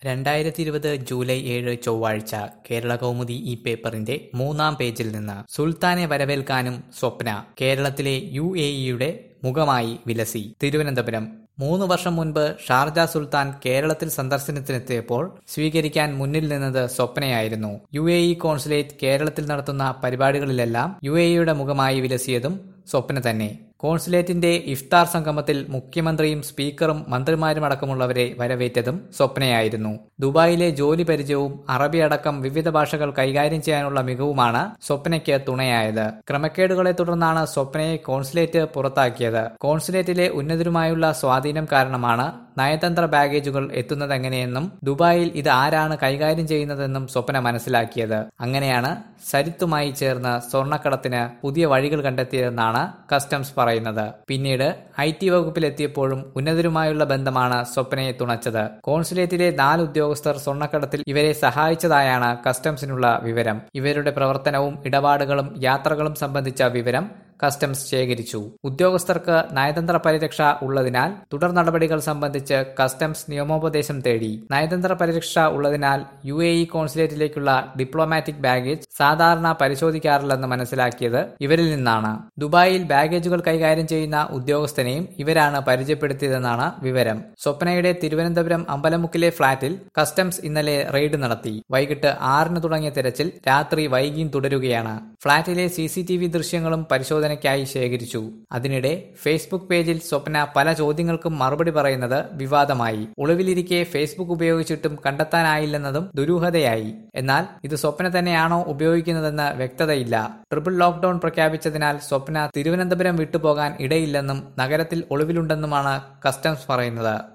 രണ്ടായിരത്തി ഇരുപത് ജൂലൈ ഏഴ് ചൊവ്വാഴ്ച കേരള കൗമുദി ഈ പേപ്പറിന്റെ മൂന്നാം പേജിൽ നിന്ന് സുൽത്താനെ വരവേൽക്കാനും സ്വപ്ന കേരളത്തിലെ യു എ ഇയുടെ മുഖമായി വിലസി തിരുവനന്തപുരം മൂന്ന് വർഷം മുൻപ് ഷാർജ സുൽത്താൻ കേരളത്തിൽ സന്ദർശനത്തിനെത്തിയപ്പോൾ സ്വീകരിക്കാൻ മുന്നിൽ നിന്നത് സ്വപ്നയായിരുന്നു യു എ ഇ കോൺസുലേറ്റ് കേരളത്തിൽ നടത്തുന്ന പരിപാടികളിലെല്ലാം യു എ ഇയുടെ മുഖമായി വിലസിയതും സ്വപ്ന തന്നെ കോൺസുലേറ്റിന്റെ ഇഫ്താർ സംഗമത്തിൽ മുഖ്യമന്ത്രിയും സ്പീക്കറും മന്ത്രിമാരും അടക്കമുള്ളവരെ വരവേറ്റതും സ്വപ്നയായിരുന്നു ദുബായിലെ ജോലി പരിചയവും അറബി അടക്കം വിവിധ ഭാഷകൾ കൈകാര്യം ചെയ്യാനുള്ള മികവുമാണ് സ്വപ്നയ്ക്ക് തുണയായത് ക്രമക്കേടുകളെ തുടർന്നാണ് സ്വപ്നയെ കോൺസുലേറ്റ് പുറത്താക്കിയത് കോൺസുലേറ്റിലെ ഉന്നതരുമായുള്ള സ്വാധീനം കാരണമാണ് നയതന്ത്ര ബാഗേജുകൾ എത്തുന്നതെങ്ങനെയെന്നും ദുബായിൽ ഇത് ആരാണ് കൈകാര്യം ചെയ്യുന്നതെന്നും സ്വപ്ന മനസ്സിലാക്കിയത് അങ്ങനെയാണ് സരിത്തുമായി ചേർന്ന് സ്വർണ്ണക്കടത്തിന് പുതിയ വഴികൾ കണ്ടെത്തിയതെന്നാണ് കസ്റ്റംസ് പറയുന്നത് പിന്നീട് ഐ ടി വകുപ്പിലെത്തിയപ്പോഴും ഉന്നതരുമായുള്ള ബന്ധമാണ് സ്വപ്നയെ തുണച്ചത് കോൺസുലേറ്റിലെ നാല് ഉദ്യോഗസ്ഥർ സ്വർണ്ണക്കടത്തിൽ ഇവരെ സഹായിച്ചതായാണ് കസ്റ്റംസിനുള്ള വിവരം ഇവരുടെ പ്രവർത്തനവും ഇടപാടുകളും യാത്രകളും സംബന്ധിച്ച വിവരം കസ്റ്റംസ് ശേഖരിച്ചു ഉദ്യോഗസ്ഥർക്ക് നയതന്ത്ര പരിരക്ഷ ഉള്ളതിനാൽ തുടർ നടപടികൾ സംബന്ധിച്ച് കസ്റ്റംസ് നിയമോപദേശം തേടി നയതന്ത്ര പരിരക്ഷ ഉള്ളതിനാൽ യു എ ഇ കോൺസുലേറ്റിലേക്കുള്ള ഡിപ്ലോമാറ്റിക് ബാഗേജ് സാധാരണ പരിശോധിക്കാറില്ലെന്ന് മനസ്സിലാക്കിയത് ഇവരിൽ നിന്നാണ് ദുബായിൽ ബാഗേജുകൾ കൈകാര്യം ചെയ്യുന്ന ഉദ്യോഗസ്ഥനെയും ഇവരാണ് പരിചയപ്പെടുത്തിയതെന്നാണ് വിവരം സ്വപ്നയുടെ തിരുവനന്തപുരം അമ്പലമുക്കിലെ ഫ്ളാറ്റിൽ കസ്റ്റംസ് ഇന്നലെ റെയ്ഡ് നടത്തി വൈകിട്ട് ആറിന് തുടങ്ങിയ തെരച്ചിൽ രാത്രി വൈകിയും തുടരുകയാണ് ഫ്ളാറ്റിലെ സി സി ടി വി ദൃശ്യങ്ങളും പരിശോധനയ്ക്കായി ശേഖരിച്ചു അതിനിടെ ഫേസ്ബുക്ക് പേജിൽ സ്വപ്ന പല ചോദ്യങ്ങൾക്കും മറുപടി പറയുന്നത് വിവാദമായി ഒളിവിലിരിക്കെ ഫേസ്ബുക്ക് ഉപയോഗിച്ചിട്ടും കണ്ടെത്താനായില്ലെന്നതും ദുരൂഹതയായി എന്നാൽ ഇത് സ്വപ്ന തന്നെയാണോ ഉപയോഗിക്കുന്നതെന്ന് വ്യക്തതയില്ല ട്രിപ്പിൾ ലോക്ഡൌൺ പ്രഖ്യാപിച്ചതിനാൽ സ്വപ്ന തിരുവനന്തപുരം വിട്ടുപോകാൻ ഇടയില്ലെന്നും നഗരത്തിൽ ഒളിവിലുണ്ടെന്നുമാണ് കസ്റ്റംസ് പറയുന്നത്